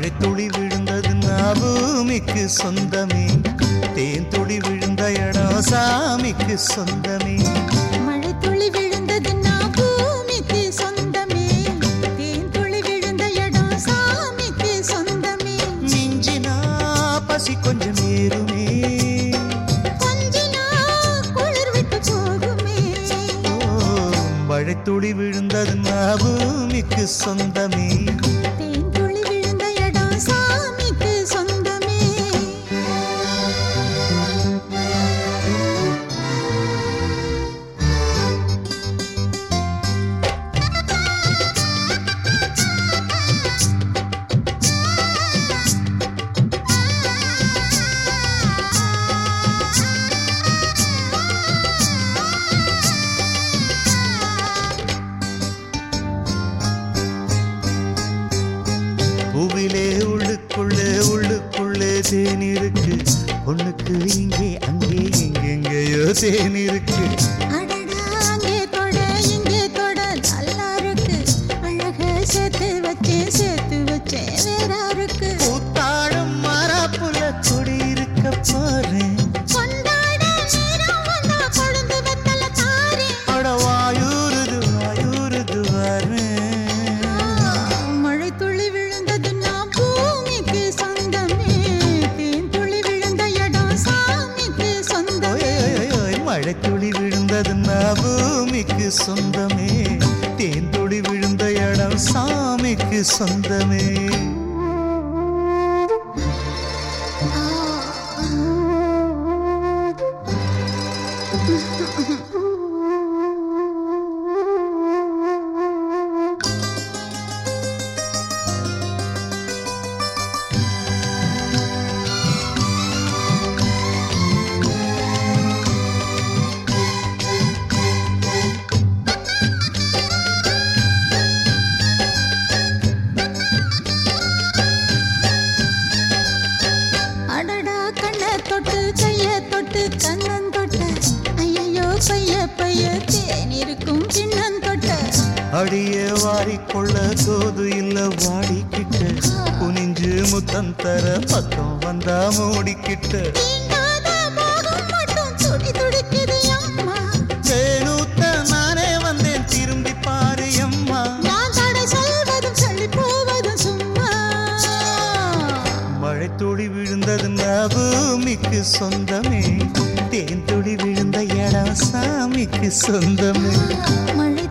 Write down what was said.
மழைத்துளி விழுந்தது நான் பூமிக்கு சொந்தமே தேன் துளி விழுந்த இடம் சாமிக்கு சொந்தமே மழை துளி விழுந்தது நான் பூமிக்கு சொந்தமே தேன் துளி விழுந்த இடம் சாமிக்கு சொந்தமே மிஞ்சினா பசி கொஞ்சம் ஏறுமே கொஞ்ச நாள் குளிர் விட்டு போகுமே ஓ, மழைத்துளி விழுந்தது நான் பூமிக்கு சொந்தமே தேன் துளி விழுந்த இடம் சாமிக்கு சொந்தமே பூவிலே உள்ளுக்குள்ளே உள்ளுக்குள்ளே தேன் இருக்கு பொண்ணுக்கு இங்கே அங்கே எங்கெங்கேயோ தேன் இருக்கு அடடா அங்கே தொட இங்கே தொட நல்லா இருக்கு அழக சேர்த்து வச்சேன் சேர்த்து வச்சேன் வேற இருக்கு பூத்தாடும் மரப்புல கொடி இருக்க போறேன் கொண்டாட நேரம் வந்தா கொழுந்து வெத்தல தாரேன் அட வாயூருது வாயூருது வரேன் மழை துளி விழுந்தது நான் பூமிக்கு சொந்தமே தேன் துளி விழுந்த இடம் சாமிக்கு சொந்தமே மழை துளி விழுந்தது நான் பூமிக்கு சொந்தமே தேன் துளி விழுந்த இடம் சாமிக்கு சொந்தமே அடடா கண்ண தொட்டு கைய தொட்டு கண்ணன் தொட்ட ஐயையோ பைய பைய தேன் இருக்கும் கிண்ணன் தொட்ட அடிய வாரிக்கொள்ள தோது இல்ல வாடிக்கிட்ட குனிஞ்சு முத்தம் தர பக்கம் வந்தா மூடிக்கிட்ட தீண்டாத மோகம் மட்டும் துடி துடிக்குது அம்மா வேணுத்த நானே வந்தேன் திரும்பி பாரு அம்மா நான் தடை சொல்வதும் சொல்லி போவதும் சும்மா மழை துளி விழுந்தது நான் பூமிக்கு சொந்தமே தேன் துளி விழுந்த இடம் சாமிக்கு சொந்தமே மழை